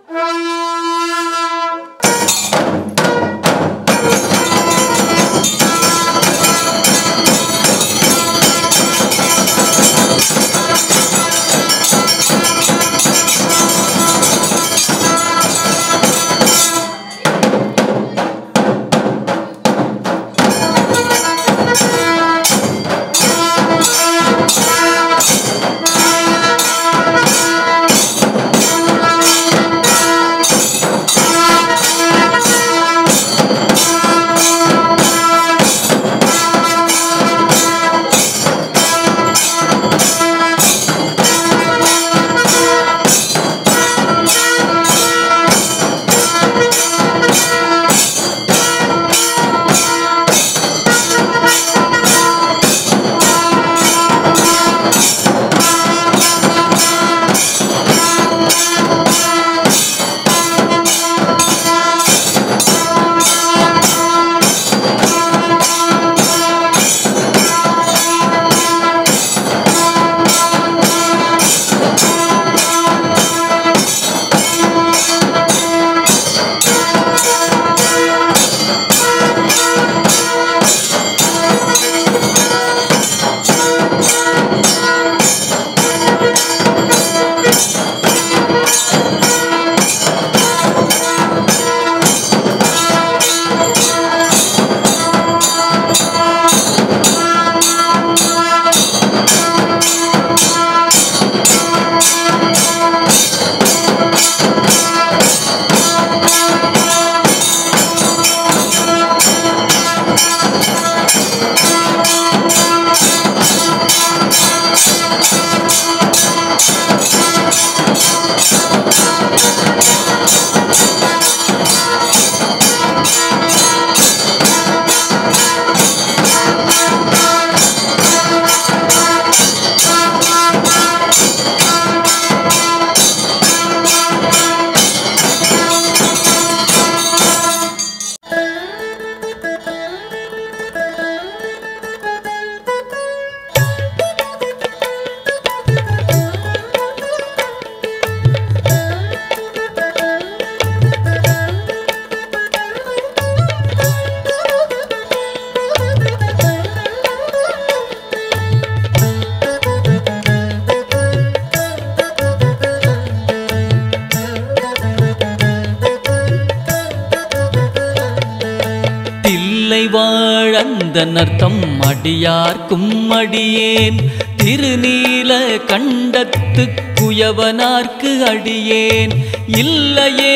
தில்லை வாழந்த நர்த்தம் அடியார்க்கும் அடியேன் திருநீல கண்டத்து குயவனார்க்கு அடியேன் இல்லையே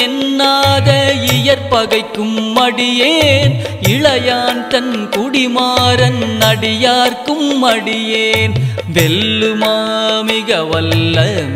என்னாத இயற்பகைக்கும் அடியேன் இளையான் தன் குடிமாறன் அடியார்க்கும் அடியேன் வெல்லுமாமிக வல்ல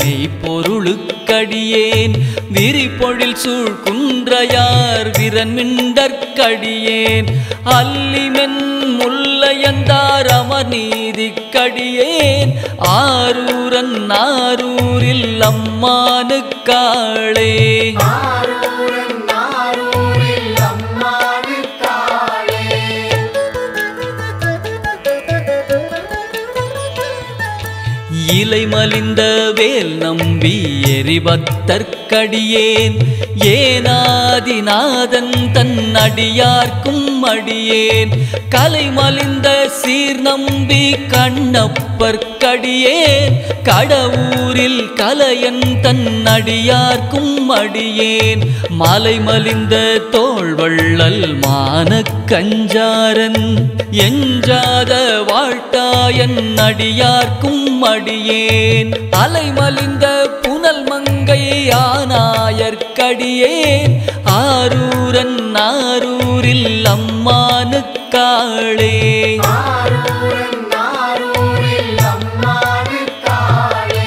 மெய்ப்பொருளுக்கடியேன் விரிபொழில் சூழ் குன்றையார் விரன்மிண்டற்கடியேன் அல்லிமென் முல்லையந்தார் அமர் நீதிக்கடியேன் ஆரூரன் ஆரூரில் அம்மானுக்காளே ஆரூரன் ஆரூரில் அம்மானு காளே இலை மலிந்த வேல் நம்பி எரிபத்தற்கடியேன் ஏனாதிநாதன் தன் அடியார்க்கும் அடியேன் கலை மலிந்த சீர் நம்பி கண்ணப்பற்கடியேன் கடவுரில் கலையன் தன் அடியார்க்கும் அடியேன் மலை மலிந்த தோள்வள்ளல் மானக் கஞ்சாரன் எஞ்சாத வாழ்த்தாயன் அடியார்க்கும் அடியேன் அலைமலிந்த புனல் மங்கை ஆனாயற்கடியேன் ஆரூரன் ஆரூரில் அம்மானுக்காளே ஆரூரன் ஆரூரில் அம்மானு காளே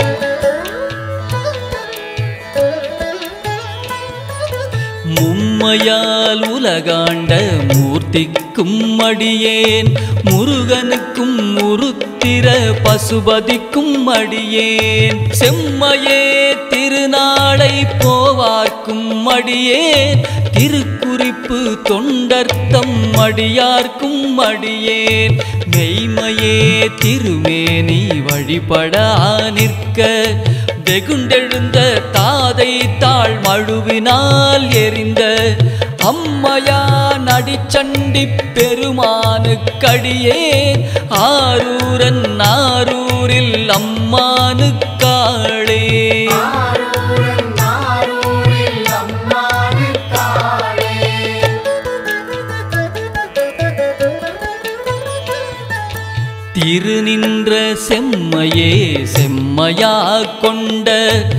மும்மையால் உலகாண்ட மூர்த்திக்கும் அடியேன் முருகனுக்கும் முருத்திர பசுபதிக்கும் அடியேன் செம்மையே திருநாளை போவார்க்கும் அடியேன் திருக்குறிப்பு தொண்டர்த்தம் அடியார்க்கும் அடியேன் மெய்மையே திருமேனி வழிபடா நிற்க வெகுண்டெழுந்த தாதை தாழ் மழுவினால் எரிந்த அம்மையா நடிச்சண்டி பெருமானுக்கடியே ஆரூரன் ஆரூரில் அம்மானுக்காளே ஆரூரன் ஆரூரில் அம்மானு காளே திருநின்ற செம்மையே செம்மையா கொண்ட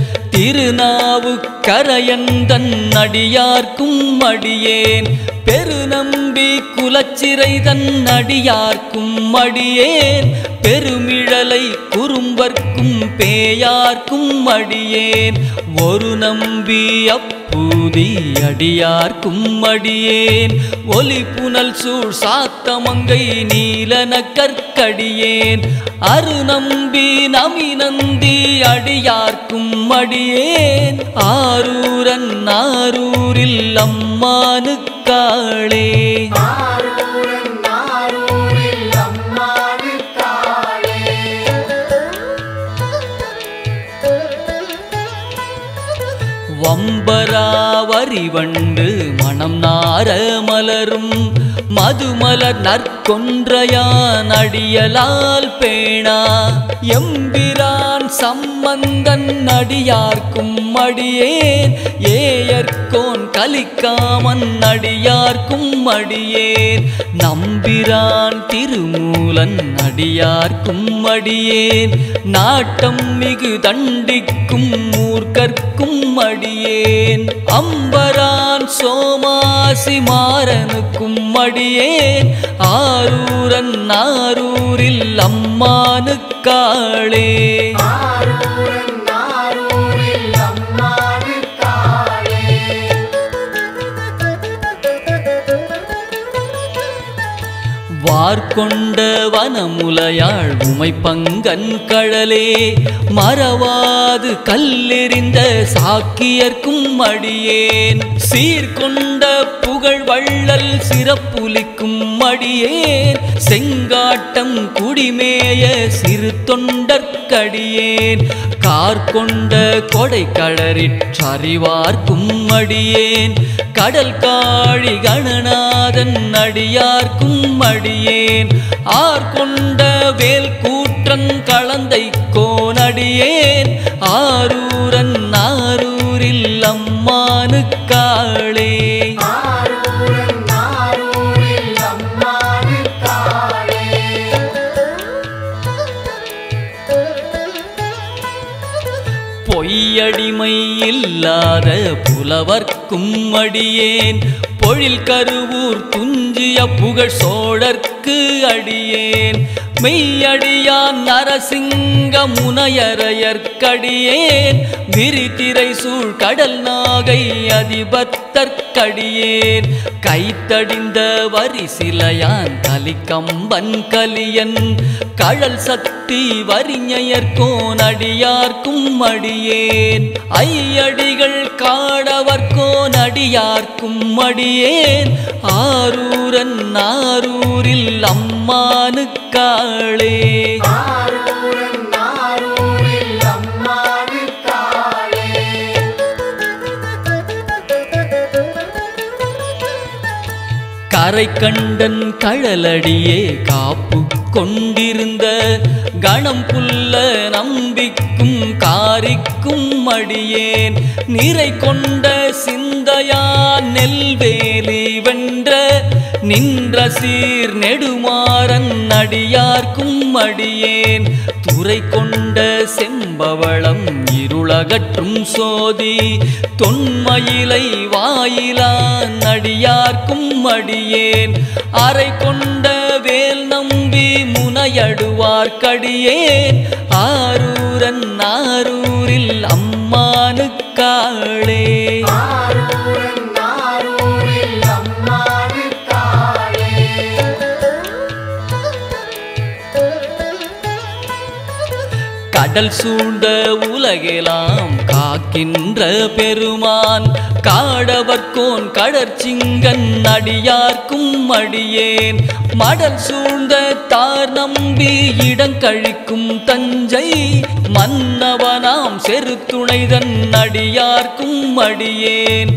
திருநாவுக்கரையந்தன் அடியார்க்கும் அடியேன் பெருநம்பி குலச்சிறை தன் அடியார்க்கும் அடியேன் பெருமிழலை குறும்பர்க்கும் பேயார்க்கும் அடியேன் ஒரு நம்பி அப்பூதி அடியார்க்கும் அடியேன் ஒலி புனல் சூழ் சாத்தமங்கை நீலன கற்கடியேன் அருநம்பி நமினந்தி அடியார்க்கும் அடியேன் ஆரூரன் ஆரூரில் அம்மானுக்காளே ஆரூரன் ஆரூரில் அம்மானு காளே வம்பராவரி வண்டு மணம் நார மலரும் மதுமலர் நற்கொன்றையான் அடியலால் பேணா எம்பிரான் சம்பந்தன் அடியார்க்கும் அடியேன் ஏயர்கோன் கலிக்காமன் அடியார்க்கும் அடியேன் நம்பிரான் திருமூலன் அடியார்க்கும் அடியேன் நாட்டம் மிகு தண்டிக்கும் மூர்க்கர்க்கும் அடியேன் அம்பரான் சோமாசி மாறனுக்கும் அடியேன் ஆரூரன் ஆரூரில் அம்மானுக்காளே ஆரூரன் ஆரூரில் அம்மானு காளே வார்கொண்ட வனமுலையாள் உமை பங்கன் கழலே மறவாது கல்லெறிந்த சாக்கியர்க்கும் அடியேன் சீர்கொண்ட புகழ் வள்ளல் சிறப்புலிக்கும் அடியேன் செங்காட்டம் குடிமேய சிறு தொண்டற்கடியேன் கார்கொண்ட கொடை களறிற்றறிவார்க்கும் அடியேன் கடல் காழி கணநாதன் அடியார்க்கும் அடியேன் ஆர்கொண்ட வேல் கூற்றன் கலந்தை கோனடியேன் ஆரூரன் ஆரூரில் அம்மானுக்காளே ஆரூரன் ஆரூரில் அம்மானு காளே பொய்யடிமை இல்லாத புலவர்க்கும் அடியேன் பொழில் கருவூர் துஞ்சிய புகழ் சோழர்க்கு அடியேன் மெய்யடியான் நரசிங்க முனையரையர்க்கடியேன் விரிதிரை சூழ் கடல் நாகை அதிபத்தற்கடியேன் கைத்தடிந்த வரிசிலையான் கலிக்கம்பன் கலியன் கழல் சக்தி வரிஞயர்கோன் அடியார்க்கும் அடியேன் ஐயடிகள் காடவர்கோன் அடியார்க்கும் அடியேன் ஆரூரன் ஆரூரில் அம்மானுக்காளே ஆரூரன் ஆரூரில் அம்மானு காளே கரை கண்டன் கழலடியே காப்பு கொண்டிருந்த கணம் புல்ல நம்பிக்கும் காரிக்கும் அடியேன் நிறை கொண்ட சிந்தையா நெல்வேலி வென்ற நின்ற சீர் நெடுமாறன் அடியார்க்கும் அடியேன் துறை கொண்ட செம்பவளம் இருளகற்றும் சோதி தொன்மயிலை வாயிலான் அடியார்க்கும் அடியேன் அறை கொண்ட வேல் நம்பி முனையடுவார்க்கடியேன் ஆரூரன் ஆரூரில் அம்மானுக்காளே ஆரூரன் ஆரூரில் அம்மானு காளே கடல் சூழ்ந்த உலகெலாம் காக்கின்ற பெருமான் காடவர்கோன் கடற்சிங்கன் அடியார்க்கும் அடியேன் மடல் சூழ்ந்த தார் நம்பி இடங்கழிக்கும் தஞ்சை மன்னவனாம் செருத்துணைதன் அடியார்க்கும் அடியேன்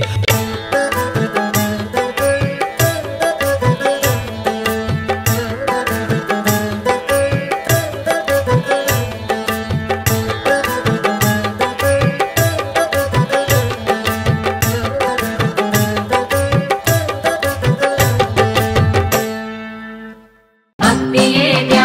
பக்தியே தியானம்